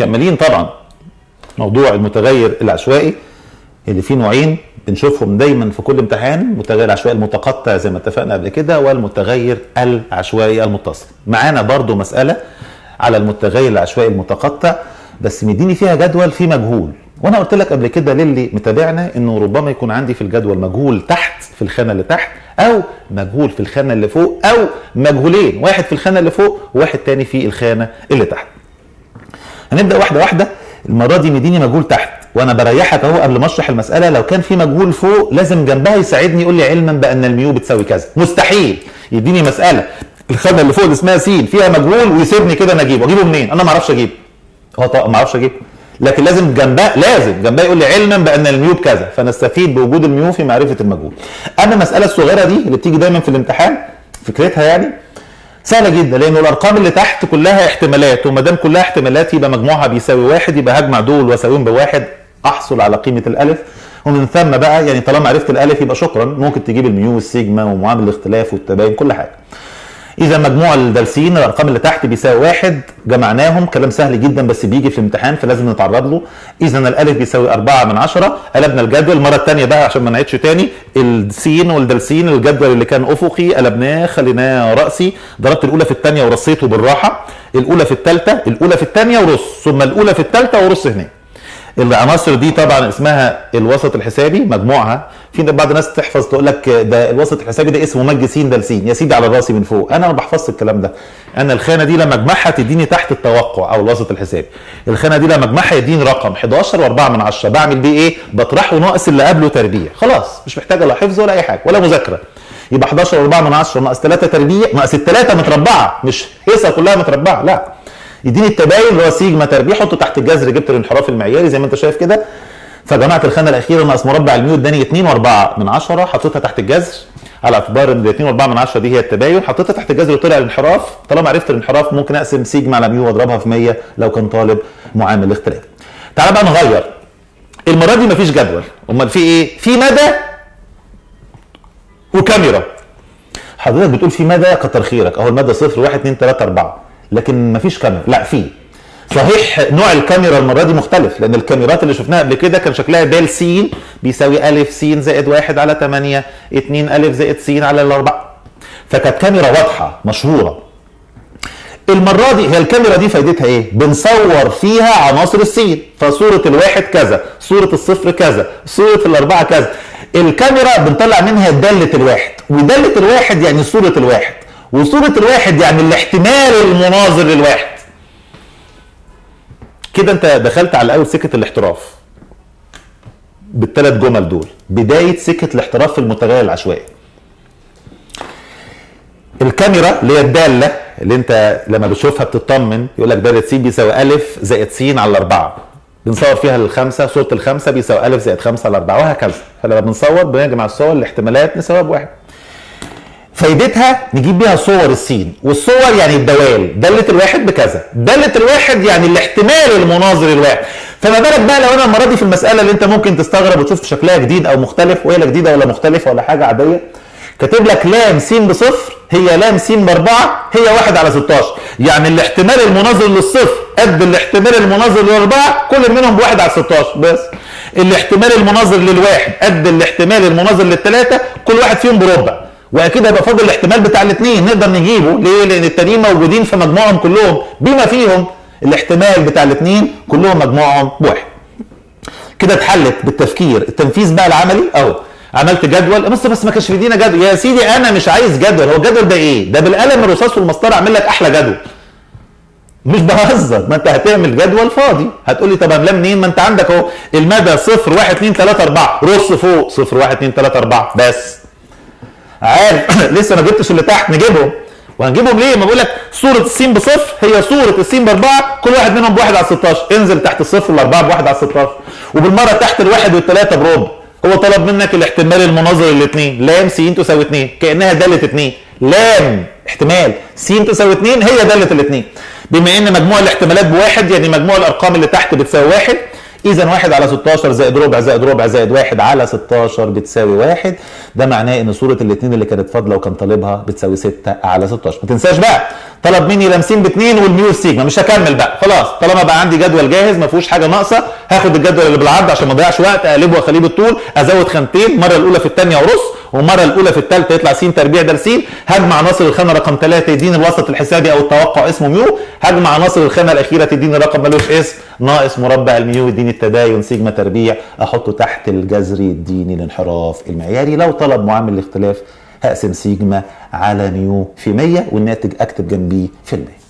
مكملين طبعا موضوع المتغير العشوائي اللي فيه نوعين بنشوفهم دايما في كل امتحان المتغير العشوائي المتقطع زي ما اتفقنا قبل كده والمتغير العشوائي المتصل معانا برضو مسألة على المتغير العشوائي المتقطع بس مديني فيها جدول فيه مجهول وانا قلت لك قبل كده للي متابعنا انه ربما يكون عندي في الجدول مجهول تحت في الخانه اللي تحت او مجهول في الخانه اللي فوق او مجهولين واحد في الخانه اللي فوق وواحد تاني في الخانه اللي تحت هنبدا واحده واحده المره دي مديني مجهول تحت وانا بريحك اهو قبل ما اشرح المساله لو كان في مجهول فوق لازم جنبها يساعدني يقول لي علما بان الميو بتساوي كذا مستحيل يديني مساله الخانه اللي فوق اللي اسمها س فيها مجهول ويسيبني كده انا اجيبه اجيبه منين انا ما اعرفش اجيبه هو طبعا ما اعرفش اجيبه لكن لازم جنبها لازم جنبها يقول لي علما بان الميو بكذا فنستفيد بوجود الميو في معرفه المجهول اما المساله الصغيره دي اللي بتيجي دايما في الامتحان فكرتها يعني سهله جدا لانه الارقام اللي تحت كلها احتمالات وما دام كلها احتمالات يبقى مجموعها بيساوي واحد يبقى هجمع دول واساويهم بواحد احصل على قيمه الالف ومن ثم بقى يعني طالما عرفت الالف يبقى شكرا ممكن تجيب الميو والسيجما ومعامل الاختلاف والتباين كل حاجه اذا مجموع الدالسين الارقام اللي تحت بيساوي واحد جمعناهم كلام سهل جدا بس بيجي في الامتحان فلازم نتعرض له اذا الالف بيساوي 4 من 10 قلبنا الجدول المره الثانيه بقى عشان ما نعيدش تاني السين والدالسين الجدول اللي كان افقي قلبناه خليناه راسي ضربت الاولى في الثانيه ورصيته بالراحه الاولى في الثالثه الاولى في الثانيه ورص ثم الاولى في الثالثه ورص هنا العناصر دي طبعا اسمها الوسط الحسابي مجموعها في بعض الناس تحفظ تقول لك ده الوسط الحسابي ده اسمه مج س د س يا سيدي على راسي من فوق انا ما بحفظش الكلام ده انا الخانه دي لما اجمعها تديني تحت التوقع او الوسط الحسابي الخانه دي لما اجمعها يديني رقم 11 و4 من 10 بعمل بيه ايه بطرحه ناقص اللي قبله تربيع خلاص مش محتاجه لا حفظ ولا اي حاجه ولا مذاكره يبقى 11 و4 من 10 ناقص 3 تربيع ناقص الثلاثه متربعه مش هيصه كلها متربعه لا يديني التباين اللي هو سيجما تربيع حطه تحت الجذر جبت الانحراف المعياري زي ما انت شايف كده فجمعت الخانه الاخيره ناقص مربع الميو اداني 2 و4 من 10 حطيتها تحت الجذر على اعتبار ان 2 و4 من 10 دي هي التباين حطيتها تحت الجذر وطلع الانحراف طالما عرفت الانحراف ممكن اقسم سيجما على ميو واضربها في 100 لو كان طالب معامل الاختلاف. تعال بقى نغير المره دي مفيش جدول امال في ايه؟ في مدى وكاميرا حضرتك بتقول في مدى كتر خيرك اهو المدى 0 1 2 3 4 لكن مفيش كاميرا لا في صحيح نوع الكاميرا المره دي مختلف لان الكاميرات اللي شفناها قبل كده كان شكلها د س بيساوي ا س زائد 1 على 8 2 ا زائد س على الاربعه فكانت كاميرا واضحه مشهوره المره دي هي الكاميرا دي فايدتها ايه؟ بنصور فيها عناصر السين فصوره الواحد كذا صوره الصفر كذا صوره الاربعه كذا الكاميرا بنطلع منها داله الواحد وداله الواحد يعني صوره الواحد وصوره الواحد يعني الاحتمال المناظر للواحد كده انت دخلت على اول سكه الاحتراف بالثلاث جمل دول بدايه سكه الاحتراف في المتغير العشوائي الكاميرا اللي هي الداله اللي انت لما بتشوفها بتطمن يقول لك داله س بيساوي ا زائد س على الاربعه بنصور فيها الخمسه صوره الخمسه بيساوي ا زائد 5 على 4 وهكذا فلما بنصور بنجمع الصور الاحتمالات نساويها بواحد فايدتها نجيب بيها صور السين والصور يعني الدوال دالة الواحد بكذا دالة الواحد يعني الاحتمال المناظر الواحد فما بالك بقى لو انا المره دي في المساله اللي انت ممكن تستغرب وتشوف شكلها جديد او مختلف وهي لا جديده ولا مختلفه ولا حاجه عاديه كاتب لك لام س بصفر هي لام س باربعه هي واحد على 16 يعني الاحتمال المناظر للصفر قد الاحتمال المناظر للاربعه كل منهم بواحد على 16 بس الاحتمال المناظر للواحد قد الاحتمال المناظر للثلاثه كل واحد فيهم بربع واكيد هيبقى فاضل الاحتمال بتاع الاثنين نقدر نجيبه ليه؟ لان التانيين موجودين في مجموعهم كلهم بما فيهم الاحتمال بتاع الاثنين كلهم مجموعهم بواحد. كده اتحلت بالتفكير التنفيذ بقى العملي اهو عملت جدول بس بس ما كانش في ايدينا جدول يا سيدي انا مش عايز جدول هو الجدول ده ايه؟ ده بالقلم الرصاص والمسطره اعمل لك احلى جدول. مش بهزر ما انت هتعمل جدول فاضي هتقول لي طب املاه منين ما انت عندك اهو المدى 0 1 2 3 4 رص فوق 0 1 2 3 4 بس عارف لسه ما جبتش اللي تحت نجيبهم وهنجيبهم ليه؟ ما بقول لك صورة السين بصفر هي صورة السين بأربعة كل واحد منهم بواحد على 16 انزل تحت الصفر والأربعة بواحد على 16 وبالمرة تحت الواحد والثلاثة بربع هو طلب منك الاحتمال المناظر للاثنين لام س تساوي 2 كأنها دالة 2 لام احتمال س تساوي 2 هي دالة الاثنين بما ان مجموع الاحتمالات بواحد يعني مجموع الارقام اللي تحت بتساوي واحد اذا واحد على 16 زائد ربع زائد ربع زائد واحد على 16 بتساوي واحد ده معناه ان صوره الاثنين اللي كانت فاضله وكان طالبها بتساوي 6 على 16 ما تنساش بقى طلب مني لمسين باثنين والميو سيجما مش هكمل بقى خلاص طالما بقى عندي جدول جاهز ما فيهوش حاجه ناقصه هاخد الجدول اللي بالعرض عشان ما اضيعش وقت اقلبه واخليه بالطول ازود خانتين المره الاولى في الثانيه ورص والمره الاولى في الثالثه يطلع س تربيع ده س هجمع عناصر الخانه رقم ثلاثه يديني الوسط الحسابي او التوقع اسمه ميو هجمع عناصر الخانه الاخيره تديني رقم ملوش اسم ناقص مربع الميو يديني التباين سيجما تربيع احطه تحت الجذر يديني الانحراف المعياري لو طلب معامل الاختلاف هقسم سيجما على ميو في 100 والناتج اكتب جنبيه في المية